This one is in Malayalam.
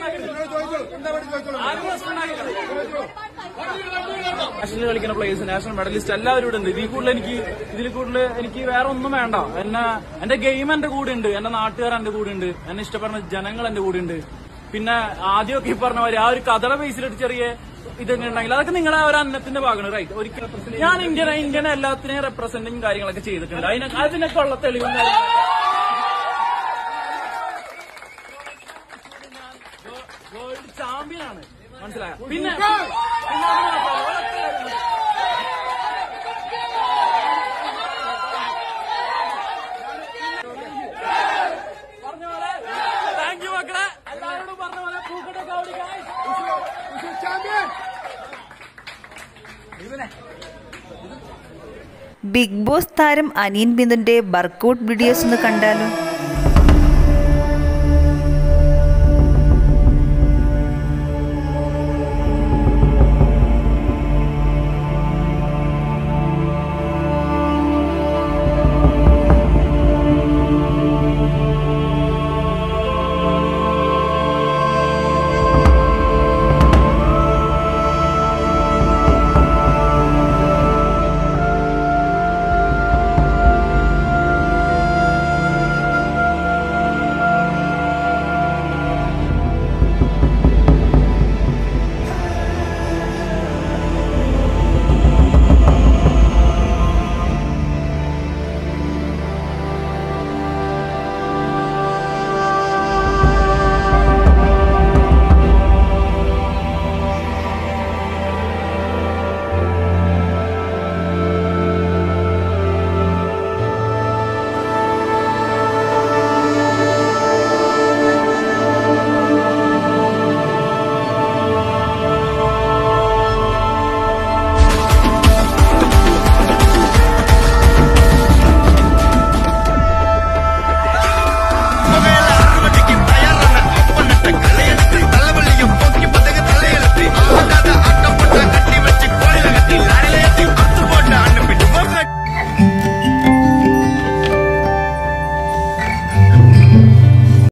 നാഷണൽ കളിക്കുന്ന പ്ലേയേഴ്സ് നാഷണൽ മെഡലിസ്റ്റ് എല്ലാവരും ഇവിടെ ഉണ്ട് ഇതിൽ കൂടുതൽ എനിക്ക് ഇതിൽ കൂടുതൽ എനിക്ക് വേറെ ഒന്നും വേണ്ട എന്നെ എന്റെ ഗെയിം എന്റെ കൂടെ ഉണ്ട് എന്റെ നാട്ടുകാർ എന്റെ കൂടെ ഉണ്ട് എന്നെ ഇഷ്ടപ്പെടുന്ന ജനങ്ങൾ എന്റെ കൂടെ ഉണ്ട് പിന്നെ ആദ്യമൊക്കെ ഈ പറഞ്ഞ മാതിരി ആ ഒരു കഥയുടെ ബേസിലിട്ട് ചെറിയ ഇതൊക്കെ ഉണ്ടെങ്കിൽ അതൊക്കെ നിങ്ങളെ ഒരു അന്നത്തിന്റെ ഭാഗമാണ് റൈറ്റ് ഒരിക്കലും ഞാൻ ഇന്ത്യനെ ഇന്ത്യനെ എല്ലാത്തിനെയും റെപ്രസെന്റിങ് കാര്യങ്ങളൊക്കെ ചെയ്തിട്ടുണ്ട് അതിനെ അതിനൊക്കെ ഉള്ള തെളിവും കാര്യങ്ങളും വേൾഡ് ചാമ്പ്യൻ ആണ് മനസ്സിലായ പിന്നെ പിന്നെ അത് മാത്രമല്ല, ഒരൊറ്റ കാര്യം. പറഞ്ഞ പോലെ താങ്ക് യു മക്കളെ എല്ലാവരോടും പറഞ്ഞ പോലെ പൂക്കട്ടൊക്കെ ഓടിക്കാൻ ബിഗ് ബോസ് താരം അനിയൻ ബിന്ദുന്റെ വർക്കൗട്ട് വീഡിയോസ് ഒന്ന് കണ്ടാലോ